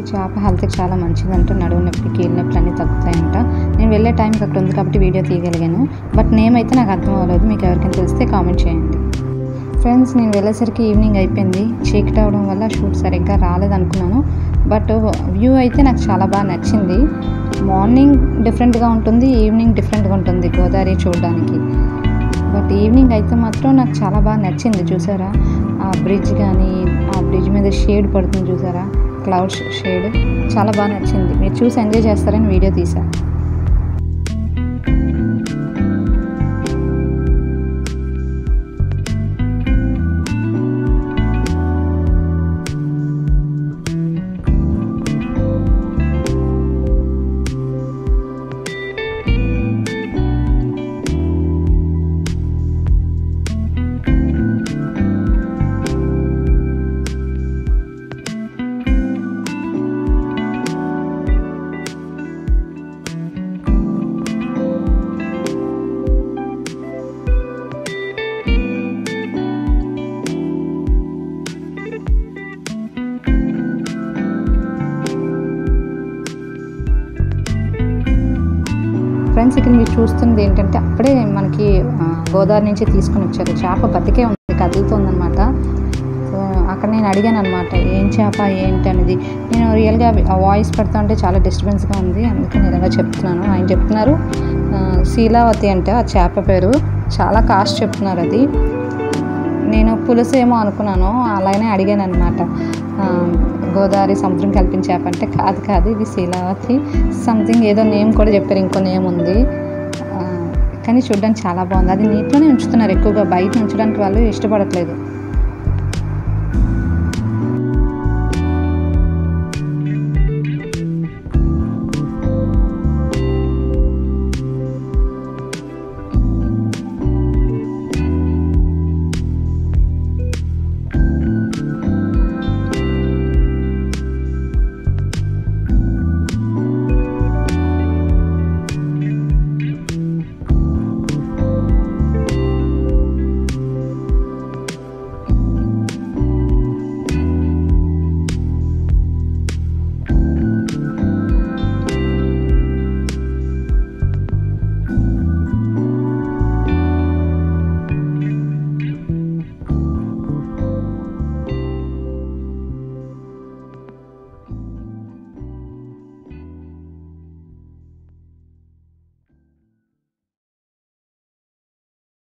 చేప హెల్త్కి చాలా మంచిదంట నడుము నొప్పి కీళ్ళ నొప్పులు అన్నీ తగ్గుతాయంట నేను వెళ్ళే టైంకి అక్కడ ఉంది కాబట్టి వీడియో తీయగలిగాను బట్ నేమ్ అయితే నాకు అర్థం అవ్వలేదు మీకు ఎవరికైనా తెలిస్తే కామెంట్ చేయండి ఫ్రెండ్స్ నేను వెళ్ళేసరికి ఈవినింగ్ అయిపోయింది చీకటి అవడం వల్ల షూట్ సరిగ్గా రాలేదనుకున్నాను బట్ వ్యూ అయితే నాకు చాలా బాగా నచ్చింది మార్నింగ్ డిఫరెంట్గా ఉంటుంది ఈవినింగ్ డిఫరెంట్గా ఉంటుంది గోదావరి చూడడానికి బట్ ఈవినింగ్ అయితే మాత్రం నాకు చాలా బాగా నచ్చింది చూసారా ఆ బ్రిడ్జ్ కానీ ఆ బ్రిడ్జ్ మీద షేడ్ పడుతుంది చూసారా క్లౌడ్స్ షేడ్ చాలా బాగా నచ్చింది మీరు చూసి ఎంజాయ్ చేస్తారని వీడియో తీసా ఫ్రెండ్స్ ఇక్కడ మీరు చూస్తుంది ఏంటంటే అప్పుడే మనకి ఆ, గోదావరి నుంచి తీసుకుని వచ్చారు చేప బతికే ఉంది కదులుతుంది అనమాట సో అక్కడ నేను అడిగాను అనమాట ఏం చేప ఏంటి అనేది నేను రియల్గా ఆ వాయిస్ పెడతా ఉంటే చాలా డిస్టర్బెన్స్గా ఉంది అందుకే నేను ఇలా చెప్తున్నాను ఆయన చెప్తున్నారు ఆ, శీలావతి అంటే ఆ చేప పేరు చాలా కాస్ట్ చెప్తున్నారు అది నేను పులుసు ఏమో అనుకున్నాను అలానే అడిగాను అనమాట గోదావరి సముద్రం కల్పించాప అంటే కాదు కాదు ఇది శీలావతి సంథింగ్ ఏదో నేమ్ కూడా చెప్పారు ఇంకో నేమ్ ఉంది ఆ, కానీ చూడడానికి చాలా బాగుంది అది నీటిలోనే ఉంచుతున్నారు ఎక్కువగా బయట ఉంచడానికి వాళ్ళు ఇష్టపడట్లేదు